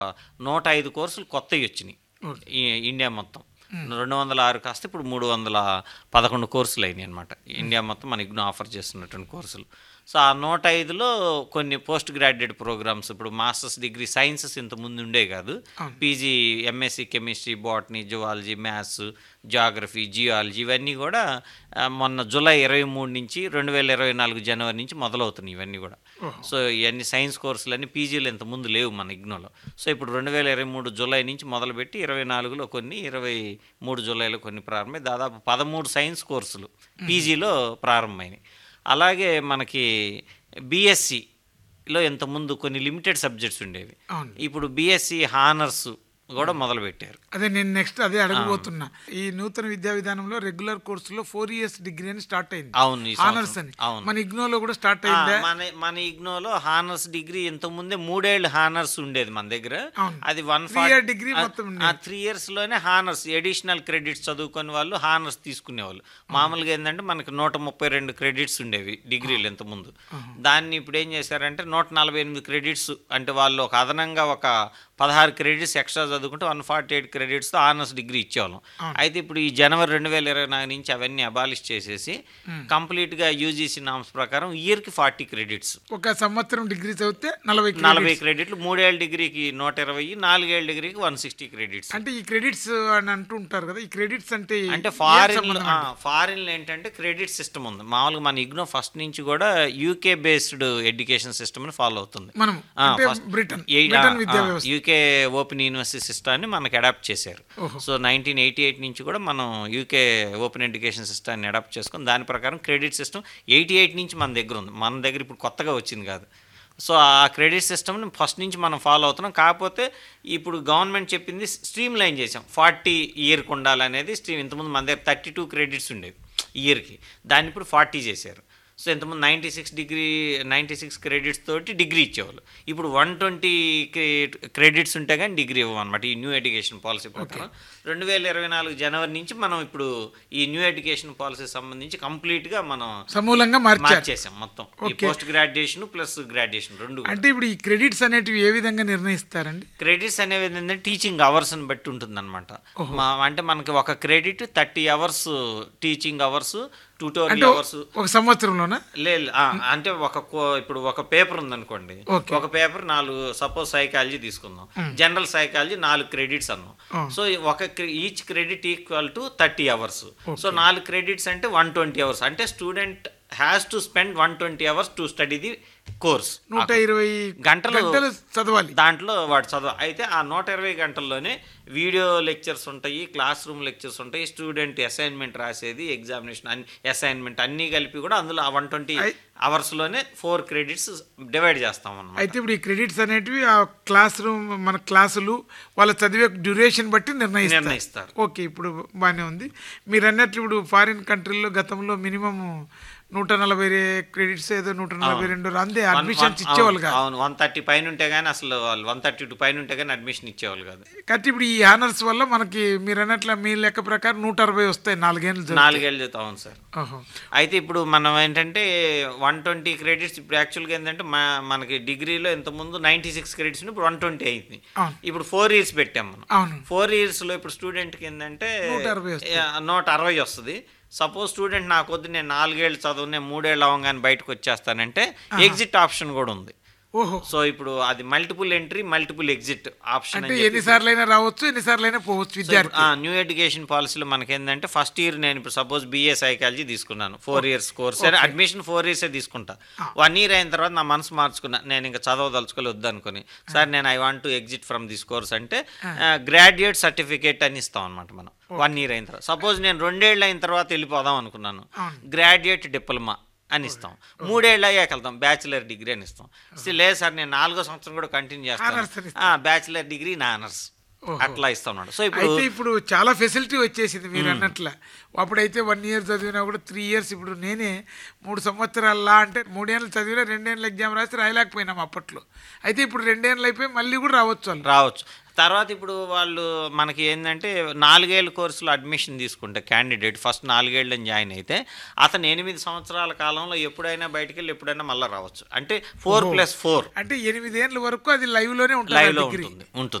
నూట ఐదు కోర్సులు కొత్తవి వచ్చినాయి ఈ ఇండియా మొత్తం రెండు వందల ఆరు కాస్త ఇప్పుడు మూడు వందల పదకొండు కోర్సులు అయినాయి అనమాట ఇండియా మొత్తం మన ఇగ్నో ఆఫర్ చేస్తున్నటువంటి కోర్సులు సో ఆ నూట ఐదులో కొన్ని పోస్ట్ గ్రాడ్యుయేట్ ప్రోగ్రామ్స్ ఇప్పుడు మాస్టర్స్ డిగ్రీ సైన్సెస్ ఇంత ముందు ఉండే కాదు PG MSc chemistry botany zoology maths geography geology ఇవన్నీ కూడా ఆ, మొన్న జూలై ఇరవై మూడు నుంచి రెండు వేల ఇరవై నాలుగు జనవరి నుంచి మొదలవుతున్నాయి ఇవన్నీ కూడా సో ఇవన్నీ సైన్స్ కోర్సులు అన్ని పీజీలు ఇంత ముందు లేవు మన ఇగ్నోలో సో ఇప్పుడు రెండు వేల ఇరవై మూడు జూలై నుంచి మొదలుపెట్టి ఇరవై నాలుగులో కొన్ని ఇరవై మూడు జూలైలో కొన్ని ప్రారంభమై దాదాపు పదమూడు సైన్స్ కోర్సులు పీజీలో ప్రారంభమైనాయి అలాగే మనకి బీఎస్సీలో ఇంతకుముందు కొన్ని లిమిటెడ్ సబ్జెక్ట్స్ ఉండేవి అవును. ఇప్పుడు బీఎస్సీ హానర్స్ కూడా మొదలుపెట్టారు అదే నేను నెక్స్ట్ అదే అడగబోతున్నా ఈ నూతన విద్యా విధానంలో రెగ్యులర్ కోర్సులో ఫోర్ ఇయర్స్ డిగ్రీ అని స్టార్ట్ అయింది అవును ఈ ఆనర్స్ సంవత్సరం. అని అవును మన ఇగ్నోలో కూడా స్టార్ట్ ఆ, అయిందా మన మన ఇగ్నోలో హానర్స్ డిగ్రీ ఇంతకు ముందే మూడేళ్ళు హానర్స్ ఉండేది మన దగ్గర అవును. అది వన్ Three year degree మొత్తం ఉండేది. త్రీ ఇయర్స్ లోనే హానర్స్ ఎడిషనల్ క్రెడిట్స్ చదువుకునే వాళ్ళు హానర్స్ తీసుకునేవాళ్ళు మామూలుగా ఏంటంటే మనకి నూట ముప్పై రెండు క్రెడిట్స్ ఉండేవి డిగ్రీలు ఇంత ముందు దాన్ని ఇప్పుడు ఏం చేశారంటే నూట నలభై ఎనిమిది క్రెడిట్స్ అంటే వాళ్ళు ఒక అదనంగా ఒక పదహారు క్రెడిట్స్ ఎక్స్ట్రా చదువుకుంటే వన్ ఫార్టీ ఎయిట్ క్రెడిట్స్తో ఆనర్స్ డిగ్రీ ఇచ్చేవాళ్ళం అయితే ఇప్పుడు ఈ జనవరి రెండు వేల ఇరవై నాలుగు నుంచి అవన్నీ అబాలిష్ చేసేసి కంప్లీట్గా యూజీసీ నామ్స్ ప్రకారం ఇయర్కి ఫార్టీ క్రెడిట్స్ ఒక సంవత్సరం డిగ్రీ చదివితే నలభై నలభై credits. క్రెడిట్లు మూడేళ్ళ డిగ్రీకి నూట ఇరవై నాలుగేళ్ల డిగ్రీకి వన్ సిక్స్టీ క్రెడిట్స్ అంటే ఈ క్రెడిట్స్ అని అంటుంటారు కదా ఈ క్రెడిట్స్ అంటే అంటే ఏం ఫారిన్ సంబంధం అండి? ఫారిన్ ఏంటంటే క్రెడిట్ సిస్టమ్ ఉంది మామూలుగా మన ఇగ్నో ఫస్ట్ నుంచి కూడా యూకే బేస్డ్ ఎడ్యుకేషన్ సిస్టమ్ ని ఫాలో అవుతుంది మనం ఆ, అంటే first బ్రిటన్ ఎయి- బ్రిటన్ ఆ, విద్యా ఆ, వ్యవస్థ యూకే ఓపెన్ యూనివర్సిటీ సిస్టాన్ని మనకి అడాప్ట్ చేశారు సో నైన్టీన్ ఎయిటీ ఎయిట్ నుంచి కూడా మనం యూకే ఓపెన్ ఎడ్యుకేషన్ సిస్టాన్ని అడాప్ట్ చేసుకుని దాని ప్రకారం క్రెడిట్ సిస్టమ్ ఎయిటీ ఎయిట్ నుంచి మన దగ్గర ఉంది మన దగ్గర ఇప్పుడు కొత్తగా వచ్చింది కాదు సో ఆ క్రెడిట్ సిస్టమ్ని ఫస్ట్ నుంచి మనం ఫాలో అవుతున్నాం కాకపోతే ఇప్పుడు గవర్నమెంట్ చెప్పింది స్ట్రీమ్ లైన్ చేసాం ఫార్టీ ఇయర్కి ఉండాలనేది స్ట్రీమ్ ఇంతకుముందు మన దగ్గర థర్టీ టూ క్రెడిట్స్ ఉండేవి ఇయర్కి దాన్ని ఇప్పుడు ఫార్టీ చేశారు సో ఇంతకుముందు ninety six degree ninety six credits తోటి డిగ్రీ ఇచ్చేవాళ్ళు ఇప్పుడు వన్ ట్వంటీ క్రెడిట్స్ ఉంటే కానీ డిగ్రీ ఇవ్వమన్నమాట ఈ న్యూ ఎడ్యుకేషన్ పాలసీ ప్రకారం రెండు వేల ఇరవై నాలుగు జనవరి నుంచి మనం ఇప్పుడు ఈ న్యూ ఎడ్యుకేషన్ పాలసీ సంబంధించి కంప్లీట్గా మనం సమూలంగా మార్చారు మార్చేసాం మొత్తం ఈ పోస్ట్ గ్రాడ్యుయేషన్ ప్లస్ గ్రాడ్యుయేషన్ రెండు అంటే ఇప్పుడు ఈ క్రెడిట్స్ అనేటివి ఏ విధంగా నిర్ణయిస్తారండి క్రెడిట్స్ అనేవి ఏంటంటే టీచింగ్ అవర్స్ని బట్టి ఉంటుందన్నమాట మా అంటే మనకి ఒక credit thirty hours teaching hours tutorial అంటే అవర్స్ ఒక సంవత్సరంలోనా లేదు అంటే ఒక కో- ఇప్పుడు ఒక పేపర్ ఉందనుకోండి Okay. ఒక పేపర్ నాలుగు సపోజ్ సైకాలజీ తీసుకుందాం జనరల్ సైకాలజీ నాలుగు క్రెడిట్స్ అన్నాం సో ఒక each credit equal to thirty hours so నాలుగు క్రెడిట్స్ అంటే వన్ ట్వంటీ అవర్స్ అంటే student has to spend one twenty hours to study the course నూట ఇరవై గంటలు గంటలు చదవాలి దాంట్లో వాడు చదువు అయితే ఆ నూట ఇరవై గంటల్లోనే వీడియో లెక్చర్స్ ఉంటాయి క్లాస్ రూమ్ లెక్చర్స్ ఉంటాయి స్టూడెంట్ అసైన్మెంట్ రాసేది ఎగ్జామినేషన్ అన్ని అసైన్మెంట్ అన్నీ కలిపి కూడా అందులో వన్ ట్వంటీ అవర్స్లోనే ఫోర్ క్రెడిట్స్ డివైడ్ చేస్తాం అన్నమాట అయితే ఇప్పుడు ఈ క్రెడిట్స్ అనేటివి ఆ క్లాస్ రూమ్ మన క్లాసులు వాళ్ళ చదివే డ్యూరేషన్ బట్టి నిర్ణయిస్తారు నిర్ణయిస్తారు ఓకే ఇప్పుడు బాగానే ఉంది మీరు అన్నట్లు ఇప్పుడు ఫారిన్ కంట్రీల్లో గతంలో మినిమం నూట నలభై క్రెడిట్స్ ఏదో నూట నలభై రెండు అందే అడ్మిషన్స్ ఇచ్చేవాళ్ళు కాదు అవును వన్ థర్టీ పైన ఉంటే కానీ అసలు వాళ్ళు వన్ థర్టీ టూ పైన ఉంటే కానీ అడ్మిషన్ ఇచ్చేవాళ్ళు కాదు కాబట్టి ఇప్పుడు ఈ ఆనర్స్ వల్ల మనకి మీరు అన్నట్లు మీ లెక్క ప్రకారం నూట అరవై వస్తాయి నాలుగేళ్ళు చదివితే. నాలుగేళ్ళు చదువుతాం అవును సార్ ఓహో అయితే ఇప్పుడు మనం ఏంటంటే వన్ ట్వంటీ క్రెడిట్స్ ఇప్పుడు యాక్చువల్గా ఏంటంటే మా మనకి డిగ్రీలో ఇంతకుముందు నైంటీ సిక్స్ క్రెడిట్స్ ఇప్పుడు వన్ ట్వంటీ అయింది అవును. ఇప్పుడు ఫోర్ ఇయర్స్ పెట్టాం మనం అవును ఫోర్ ఇయర్స్లో ఇప్పుడు స్టూడెంట్కి ఏంటంటే నూట అరవై వస్తుంది. యా, నూట అరవై వస్తుంది సపోజ్ స్టూడెంట్ నాకు వద్దు నేను నాలుగేళ్ళు చదువు నేను మూడేళ్ళు అవ్వగానే బయటకు వచ్చేస్తానంటే ఎగ్జిట్ ఆప్షన్ కూడా ఉంది ఓహో సో ఇప్పుడు అది multiple entry multiple exit option అంటే ఎన్నిసార్లు అయినా రావచ్చు ఎన్నిసార్లు అయినా పోవచ్చు విద్యార్థి న్యూ ఎడ్యుకేషన్ పాలసీలో మనకి ఏంటంటే ఫస్ట్ ఇయర్ నేను ఇప్పుడు సపోజ్ బీఏ సైకాలజీ తీసుకున్నాను four years course admission four ఇయర్సే తీసుకుంటా వన్ ఇయర్ అయిన తర్వాత నా మనసు మార్చుకున్నా నేను ఇంకా చదవదలుచుకోలేదు వద్దు అనుకుని సార్ నేను I want to exit from this course అంటే గ్రాడ్యుయేట్ సర్టిఫికేట్ అని ఇస్తాం అనమాట మనం వన్ ఇయర్ అయిన తర్వాత సపోజ్ నేను రెండేళ్ళు అయిన తర్వాత వెళ్ళిపోదాం అనుకున్నాను గ్రాడ్యుయేట్ డిప్లొమా అని ఇస్తాం మూడేళ్ళు అయ్యాక వెళ్తాం బ్యాచిలర్ డిగ్రీ అని ఇస్తాం See, లేదు సార్ నేను నాలుగో సంవత్సరం కూడా కంటిన్యూ Honours అని చేస్తాను బ్యాచిలర్ డిగ్రీ నా ఆనర్స్ అట్లా ఇస్తాం అన్నమాట సో ఇప్పుడు అయితే ఇప్పుడు చాలా ఫెసిలిటీ వచ్చేసింది మీరు అన్నట్ల అప్పుడైతే వన్ ఇయర్ చదివినా కూడా త్రీ ఇయర్స్ ఇప్పుడు నేనే మూడు సంవత్సరాల అంటే మూడేళ్ళు చదివినా రెండేళ్ళు ఎగ్జామ్ రాసి రాయలేకపోయినాం అప్పట్లో అయితే ఇప్పుడు రెండేళ్ళు అయిపోయి మళ్ళీ కూడా రావచ్చు వాళ్ళు రావచ్చు తర్వాత ఇప్పుడు వాళ్ళు మనకి ఏంటంటే నాలుగేళ్ళ కోర్సులో అడ్మిషన్ తీసుకుంటే క్యాండిడేట్ ఫస్ట్ నాలుగేళ్ళని జాయిన్ అయితే అతను ఎనిమిది సంవత్సరాల కాలంలో ఎప్పుడైనా బయటికి వెళ్ళి ఎప్పుడైనా మళ్ళీ రావచ్చు అంటే ఫోర్ ప్లస్ ఫోర్ అంటే ఎనిమిదేళ్ళ వరకు అది లైవ్ లోనే ఉంటుంది లైవ్లో డిగ్రీ ఉంటుంది ఉంటుంది